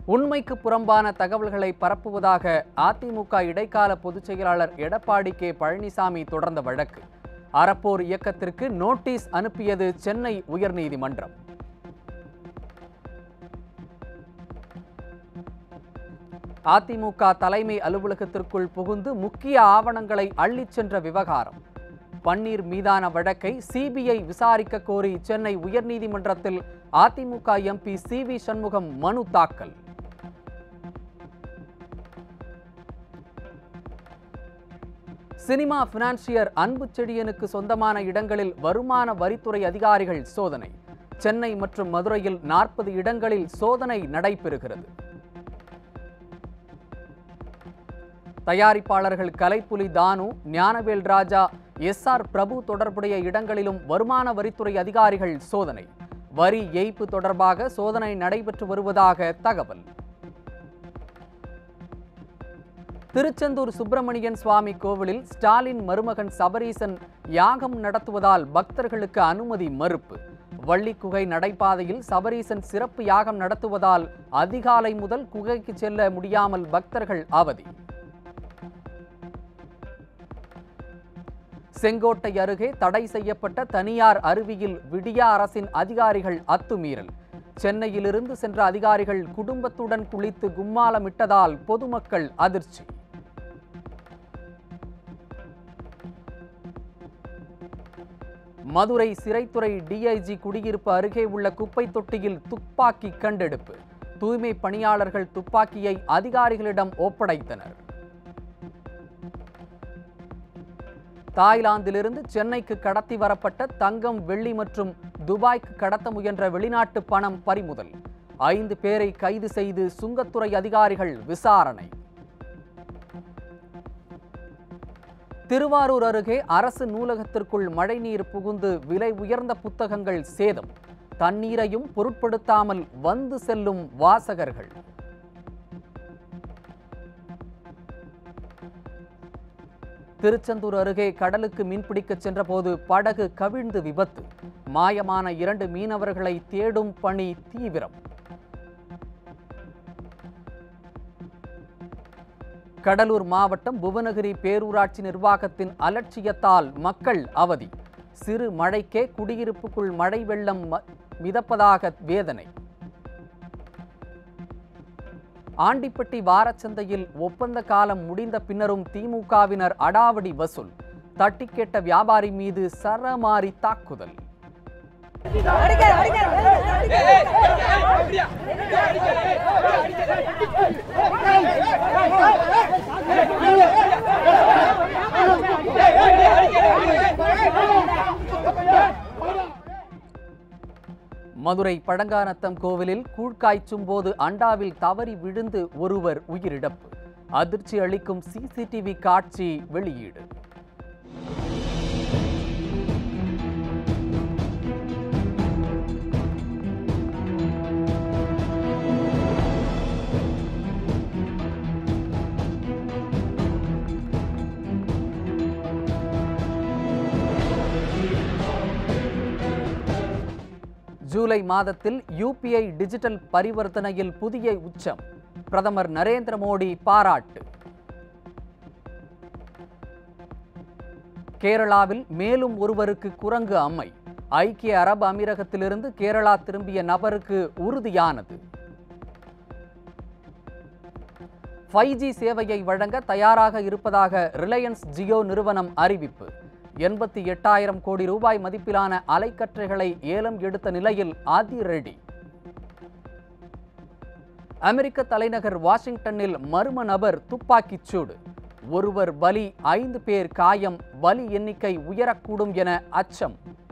உண்மைக்கு புறம்பான தகவல்களை பரப்புவதாக அதிமுக இடைக்கால பொதுச் செயலாளர் எடப்பாடி கே பழனிசாமி தொடர்ந்த வழக்கு அறப்போர் இயக்கத்திற்கு நோட்டீஸ் அனுப்பியது சென்னை உயர்நீதிமன்றம் அதிமுக தலைமை அலுவலகத்திற்குள் புகுந்து முக்கிய ஆவணங்களை அள்ளிச் சென்ற விவகாரம் பன்னீர் மீதான வழக்கை சிபிஐ விசாரிக்க கோரி சென்னை உயர்நீதிமன்றத்தில் AIADMK MP C V Shanmugam மனு தாக்கல் சினிமா பினான்சியர் அன்பு செடியனுக்கு சொந்தமான இடங்களில் வருமான வரித்துறை அதிகாரிகள் சோதனை சென்னை மற்றும் மதுரையில் நாற்பது இடங்களில் சோதனை நடைபெறுகிறது தயாரிப்பாளர்கள் கலைப்புலி தானு ஞானவேல் ராஜா எஸ் ஆர் பிரபு தொடர்புடைய இடங்களிலும் வருமான வரித்துறை அதிகாரிகள் சோதனை வரி ஏய்ப்பு தொடர்பாக சோதனை நடைபெற்று வருவதாக தகவல் திருச்செந்தூர் சுப்பிரமணியன் சுவாமி கோவிலில் ஸ்டாலின் மருமகன் சபரீசன் யாகம் நடத்துவதால் பக்தர்களுக்கு அனுமதி மறுப்பு வள்ளி குகை நடைபாதையில் சபரீசன் சிறப்பு யாகம் நடத்துவதால் அதிகாலை முதல் குகைக்கு செல்ல முடியாமல் பக்தர்கள் அவதி செங்கோட்டை அருகே தடை செய்யப்பட்ட தனியார் அருவியில் விடியா அரசின் அதிகாரிகள் அத்துமீறல் சென்னையிலிருந்து சென்ற அதிகாரிகள் குடும்பத்துடன் குளித்து கும்மாலமிட்டதால் பொதுமக்கள் அதிர்ச்சி மதுரை சிறைத்துறை டிஐஜி குடியிருப்பு அருகே உள்ள குப்பை தொட்டியில் துப்பாக்கி கண்டெடுப்பு தூய்மை பணியாளர்கள் துப்பாக்கியை அதிகாரிகளிடம் ஒப்படைத்தனர் தாய்லாந்திலிருந்து சென்னைக்கு கடத்தி வரப்பட்ட தங்கம் வெள்ளி மற்றும் துபாய்க்கு கடத்த முயன்ற வெளிநாட்டு பணம் பறிமுதல் ஐந்து பேரை கைது செய்து சுங்கத்துறை அதிகாரிகள் விசாரணை திருவாரூர் அருகே அரசு நூலகத்திற்குள் மழைநீர் புகுந்து விலை உயர்ந்த புத்தகங்கள் சேதம் தண்ணீரையும் பொருட்படுத்தாமல் வந்து செல்லும் வாசகர்கள் திருச்செந்தூர் அருகே கடலுக்கு மீன்பிடிக்கச் சென்றபோது படகு கவிழ்ந்து விபத்து மாயமான இரண்டு மீனவர்களை தேடும் பணி தீவிரம் கடலூர் மாவட்டம் புவனகிரி பேரூராட்சி நிர்வாகத்தின் அலட்சியத்தால் மக்கள் அவதி சிறு மழைக்கே குடியிருப்புக்குள் மழை வெள்ளம் ம- மிதப்பதாக வேதனை ஆண்டிப்பட்டி வாரச்சந்தையில் ஒப்பந்த காலம் முடிந்த பின்னரும் திமுகவினர் அடாவடி வசூல் தட்டி கேட்ட வியாபாரி மீது சரமாரி தாக்குதல் மதுரை பழங்கானத்தம் கோவிலில் கூழ்காய்ச்சும் போது அண்டாவில் தவறி விழுந்து ஒருவர் உயிரிழப்பு அதிர்ச்சி அளிக்கும் சிசிடிவி காட்சி வெளியீடு ஜூலை மாதத்தில் யூபிஐ டிஜிட்டல் பரிவர்த்தனையில் புதிய உச்சம் பிரதமர் நரேந்திர மோடி பாராட்டு கேரளாவில் மேலும் ஒருவருக்கு குரங்கு அம்மை ஐக்கிய அரபு அமீரகத்திலிருந்து கேரளா திரும்பிய நபருக்கு உறுதியானது ஃபைவ் ஜி சேவையை வழங்க தயாராக இருப்பதாக ரிலையன்ஸ் ஜியோ நிறுவனம் அறிவிப்பு எண்பத்தி எட்டாயிரம் கோடி ரூபாய் மதிப்பிலான அலைக்கற்றைகளை ஏலம் எடுத்த நிலையில் அதிரடி அமெரிக்க தலைநகர் வாஷிங்டனில் மர்ம நபர் துப்பாக்கிச் சூடு ஒருவர் பலி ஐந்து பேர் காயம் பலி எண்ணிக்கை உயரக்கூடும் என அச்சம்